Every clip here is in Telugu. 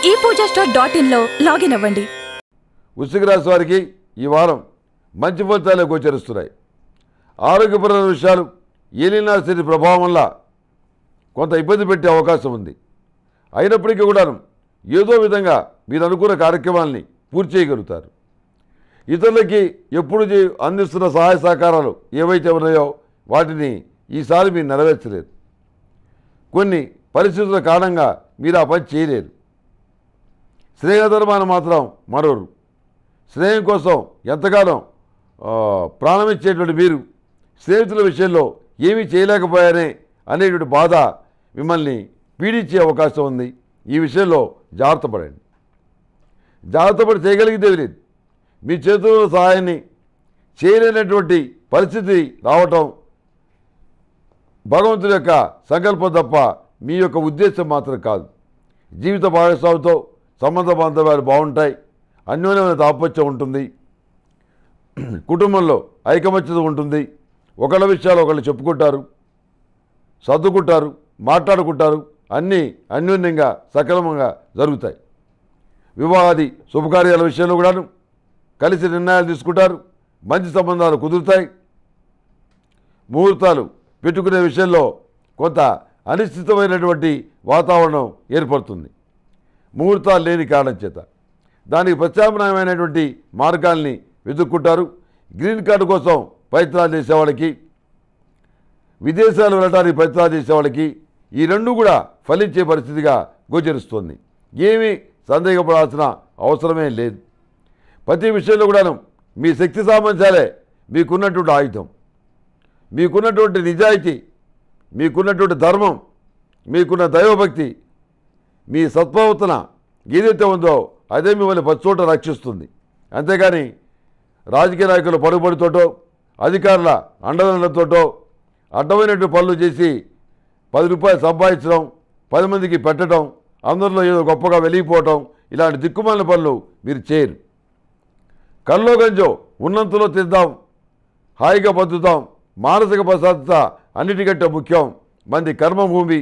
ఈ పూజా స్టోర్ డాట్ ఇన్లో లాగిన్ అవ్వండి వృశ్చిక రాశి వారికి ఈ వారం మంచి ఫలితాలే గోచరిస్తున్నాయి ఆరోగ్యపరమైన విషయాలు ఏలినా స్థితి ప్రభావం వల్ల కొంత ఇబ్బంది పెట్టే అవకాశం ఉంది అయినప్పటికీ కూడా ఏదో విధంగా మీరు అనుకున్న కార్యక్రమాల్ని పూర్తి చేయగలుగుతారు ఇతరులకి ఎప్పుడు చే- అందిస్తున్న సహాయ సహకారాలు ఏవైతే ఉన్నాయో వాటిని ఈసారి మీరు నెరవేర్చలేరు కొన్ని పరిస్థితుల కారణంగా మీరు ఆ పని చేయలేరు స్నేహధర్మాన్ని మాత్రం మరోరు స్నేహం కోసం ఎంతగానో ఆ, ప్రాణమిచ్చేటువంటి మీరు స్నేహితుల విషయంలో ఏమీ చేయలేకపోయానే అనేటువంటి బాధ మిమ్మల్ని పీడించే అవకాశం ఉంది ఈ విషయంలో జాగ్రత్త పడండి జాగ్రత్త పడి చేయగలిగితే లేదు మీ చేతుల్లో ఉన్న సహాయాన్ని చేయలేనటువంటి పరిస్థితి రావటం భగవంతుడి యొక్క సంకల్పం తప్ప మీ యొక్క ఉద్దేశం మాత్రం కాదు జీవిత భాగస్వామితో సంబంధ బాంధవ్యాలు బాగుంటాయి అన్యోన్యమైన దాపత్యం ఉంటుంది కుటుంబంలో ఐకమత్యత ఉంటుంది ఒకళ్ళ విషయాలు ఒకళ్ళు చెప్పుకుంటారు సర్దుకుంటారు మాట్లాడుకుంటారు అన్నీ అన్యోన్యంగా సకలమంగా జరుగుతాయి వివాహాది శుభకార్యాల విషయంలో కూడాను కలిసి నిర్ణయాలు తీసుకుంటారు మంచి సంబంధాలు కుదురుతాయి ముహూర్తాలు పెట్టుకునే విషయంలో కొంత అనిశ్చితమైనటువంటి వాతావరణం ఏర్పడుతుంది ముహూర్తాలు లేని కారణం చేత దానికి ప్రత్యామ్నాయమైనటువంటి మార్గాల్ని వెతుక్కుంటారు గ్రీన్ కార్డు కోసం ప్రయత్నాలు చేసేవాళ్ళకి విదేశాలు వెళ్ళడానికి ప్రయత్నాలు చేసేవాళ్ళకి ఈ రెండు కూడా ఫలించే పరిస్థితిగా గోచరిస్తుంది ఏమీ సందేహపడాల్సిన అవసరమే లేదు ప్రతి విషయంలో కూడాను మీ శక్తి సామర్థ్యాలే మీకున్నటువంటి ఆయుధం మీకున్నటువంటి నిజాయితీ మీకున్నటువంటి ధర్మం మీకున్న దైవభక్తి మీ సత్ప్రవర్తన ఏదైతే ఉందో అదే మిమ్మల్ని ప్రతి చోట రక్షిస్తుంది అంతేగాని రాజకీయ నాయకుల పరుగుబడితోటో అధికారుల అండదండలతోటో అడ్డమైనటువంటి పనులు చేసి పది రూపాయలు సంపాదించడం పది మందికి పెట్టడం అందరిలో ఏదో గొప్పగా వెలిగిపోవటం ఇలాంటి దిక్కుమాలిన పనులు మీరు చేయరు కల్లో గంజో ఉన్నంతలో తిద్దాం హాయిగా బతుకుతాం మానసిక ప్రశాంతత అన్నిటికంటే ముఖ్యం మంది కర్మభూమి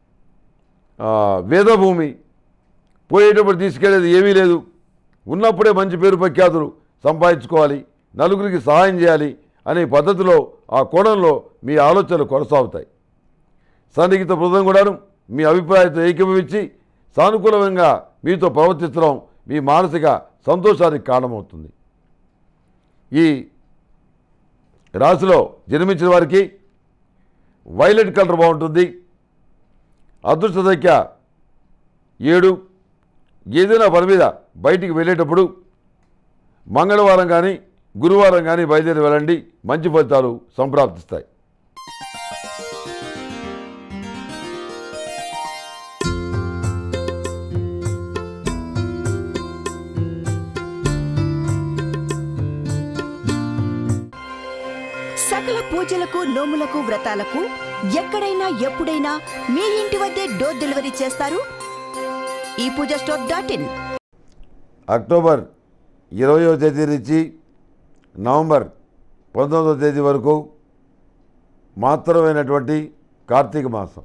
ఆ, వేదభూమి పోయేటప్పుడు తీసుకెళ్ళేది ఏమీ లేదు ఉన్నప్పుడే మంచి పేరు ప్రఖ్యాతులు సంపాదించుకోవాలి నలుగురికి సహాయం చేయాలి అనే పద్ధతిలో ఆ కోణంలో మీ ఆలోచనలు కొనసాగుతాయి సన్నిహిత బృందం కూడాను మీ అభిప్రాయంతో ఏకీభవించి సానుకూలంగా మీతో ప్రవర్తించడం మీ మానసిక సంతోషానికి కారణమవుతుంది ఈ రాశిలో జన్మించిన వారికి వైలెట్ కలర్ బాగుంటుంది అదృష్ట సంఖ్య ఏడు ఏదైనా పని మీద బయటికి వెళ్ళేటప్పుడు మంగళవారం కానీ గురువారం కానీ బయలుదేరి వెళ్ళండి మంచి ఫలితాలు సంప్రాప్తిస్తాయి సకల పూజలకు నోములకు వ్రతాలకు ఎక్కడైనా ఎప్పుడైనా మీ ఇంటి వద్దే డోర్ డెలివరీ చేస్తారు ఈ Pooja store dot in October ఇరవయో తేదీ నుంచి నవంబర్ పంతొమ్మిదవ తేదీ వరకు మాత్రమైనటువంటి కార్తీక మాసం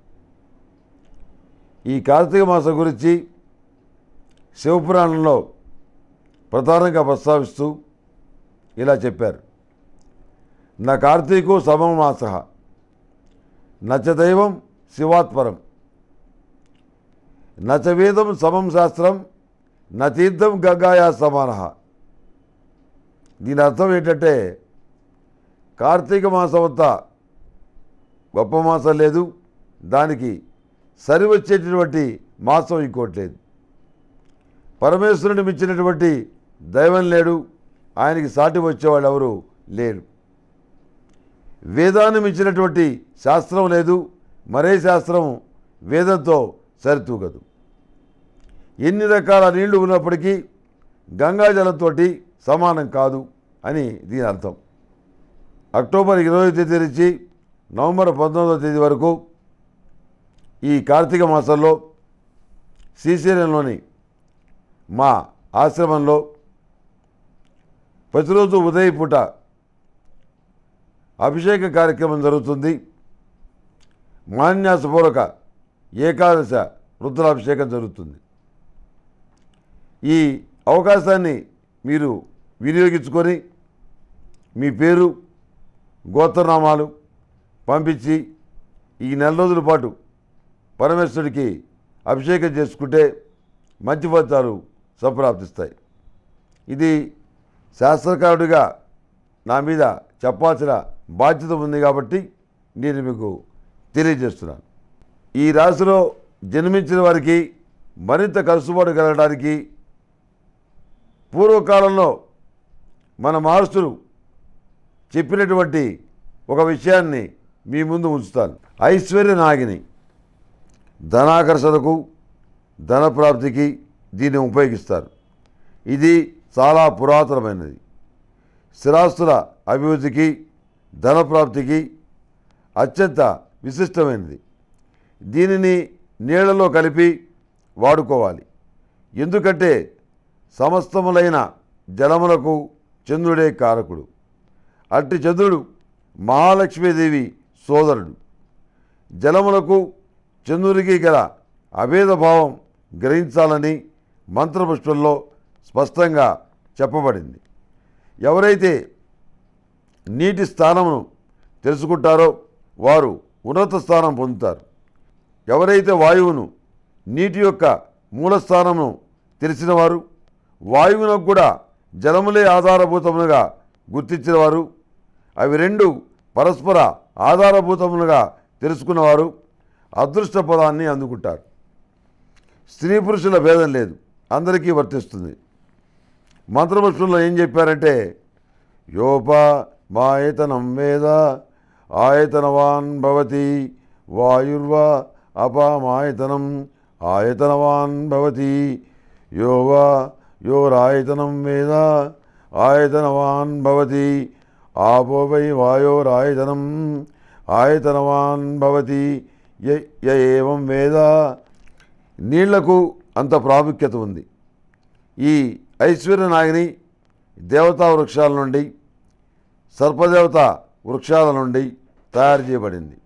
ఈ కార్తీక మాసం గురించి శివపురాణంలో ప్రధానంగా ప్రస్తావిస్తూ ఇలా చెప్పారు నా కార్తీకు సమం మాస నచ దైవం శివాత్పరం నచ వేదం సమం శాస్త్రం నా తీర్థం గంగాయా సమాన దీని అర్థం ఏంటంటే కార్తీక మాసం అంతా గొప్ప మాసం లేదు దానికి సరి వచ్చేటటువంటి మాసం ఇంకోటి లేదు పరమేశ్వరుని మించినటువంటి దైవం లేడు ఆయనకి సాటి వచ్చేవాళ్ళు ఎవరు లేరు వేదాన్ని మించినటువంటి శాస్త్రం లేదు మరే శాస్త్రం వేదంతో సరితూగదు ఎన్ని రకాల నీళ్లు ఉన్నప్పటికీ గంగాజలంతో సమానం కాదు అని దీని అర్థం అక్టోబర్ ఇరవై తేదీ నుంచి నవంబర్ పంతొమ్మిదవ తేదీ వరకు ఈ కార్తీక మాసంలో శ్రీశైలంలోని మా ఆశ్రమంలో ప్రతిరోజు ఉదయం పూట అభిషేక కార్యక్రమం జరుగుతుంది మాన్యాసపూర్వక ఏకాదశ రుద్రాభిషేకం జరుగుతుంది ఈ అవకాశాన్ని మీరు వినియోగించుకొని మీ పేరు గోత్రనామాలు పంపించి ఈ నెల రోజుల పాటు పరమేశ్వరుడికి అభిషేకం చేసుకుంటే మంచి ఫలితాలు సంప్రాప్తిస్తాయి ఇది శాస్త్రకారుడిగా నా మీద చెప్పాల్సిన బాధ్యత ఉంది కాబట్టి నేను మీకు తెలియజేస్తున్నాను ఈ రాశిలో జన్మించిన వారికి మరింత కలుసుబాటు కలగడానికి పూర్వకాలంలో మన మహర్షులు చెప్పినటువంటి ఒక విషయాన్ని మీ ముందు ఉంచుతాను ఐశ్వర్య నాగిని ధనాకర్షణకు ధనప్రాప్తికి దీన్ని ఉపయోగిస్తారు ఇది చాలా పురాతనమైనది స్థిరాస్తుల అభివృద్ధికి ధనప్రాప్తికి అత్యంత విశిష్టమైనది దీనిని నీళ్లలో కలిపి వాడుకోవాలి ఎందుకంటే సమస్తములైన జలములకు చంద్రుడే కారకుడు అట్టి చంద్రుడు మహాలక్ష్మీదేవి సోదరుడు జలములకు చంద్రుడికి గల అభేదభావం గ్రహించాలని మంత్రపుష్పంలో స్పష్టంగా చెప్పబడింది ఎవరైతే నీటి స్థానమును తెలుసుకుంటారో వారు ఉన్నత స్థానం పొందుతారు ఎవరైతే వాయువును నీటి యొక్క మూలస్థానమును తెలిసిన వారు వాయువునకు కూడా జలములే ఆధారభూతములుగా గుర్తించిన వారు అవి రెండు పరస్పర ఆధారభూతములుగా తెలుసుకున్నవారు అదృష్ట పదాన్ని అందుకుంటారు స్త్రీ పురుషుల భేదం లేదు అందరికీ వర్తిస్తుంది మంత్రపుష్పంలో ఏం చెప్పారంటే యోప మాయతనం వేద ఆయతనవాన్ భవతి వాయుర్వా అపామాయతనం ఆయతనవాన్ భవతి యోవా యోరాయతనం వేద ఆయతనవాన్ భవతి ఆపో వై వాయోరాయతనం ఆయతనవాన్ భవతి య య ఏవం వేద నీళ్లకు అంత ప్రాముఖ్యత ఉంది ఈ ఐశ్వర్య నాగిని దేవతా వృక్షాల నుండి సర్పదేవత వృక్షాల నుండి తయారు చేయబడింది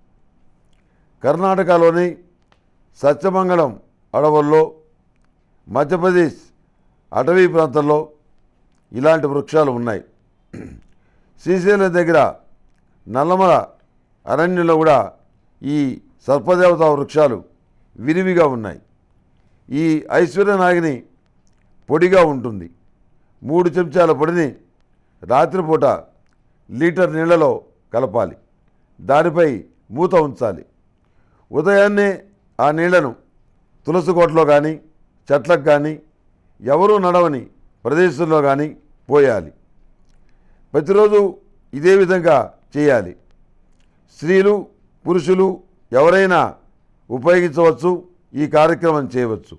కర్ణాటకలోని సత్యమంగళం అడవుల్లో మధ్యప్రదేశ్ అటవీ ప్రాంతంలో ఇలాంటి వృక్షాలు ఉన్నాయి శ్రీశైలం దగ్గర నల్లమల అరణ్యంలో కూడా ఈ సర్పదేవత వృక్షాలు విరివిగా ఉన్నాయి ఈ ఐశ్వర్య నాగిని పొడిగా ఉంటుంది మూడు చెంచాల పొడిని రాత్రిపూట లీటర్ నీళ్లలో కలపాలి దానిపై మూత ఉంచాలి ఉదయాన్నే ఆ నీళ్లను తులసి కోటలో కానీ చెట్లకు కానీ ఎవరూ నడవని ప్రదేశంలో కానీ పోయాలి ప్రతిరోజు ఇదే విధంగా చేయాలి స్త్రీలు పురుషులు ఎవరైనా ఉపయోగించవచ్చు ఈ కార్యక్రమం చేయవచ్చు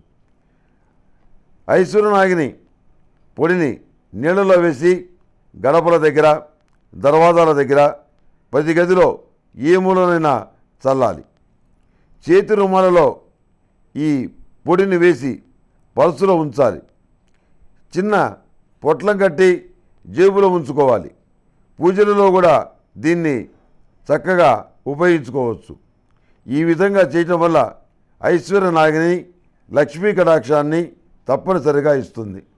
ఐశ్వర్యనాగిని పొడిని నీళ్ళలో వేసి గడపల దగ్గర దర్వాజాల దగ్గర ప్రతి గదిలో ఏ మూలనైనా చల్లాలి చేతి రుమాలలో ఈ పొడిని వేసి పల్సులో ఉంచాలి చిన్న పొట్లం కట్టి జేబులో ఉంచుకోవాలి పూజలలో కూడా దీన్ని చక్కగా ఉపయోగించుకోవచ్చు ఈ విధంగా చేయటం వల్ల ఐశ్వర్య నాగిని లక్ష్మీ కటాక్షాన్ని తప్పనిసరిగా ఇస్తుంది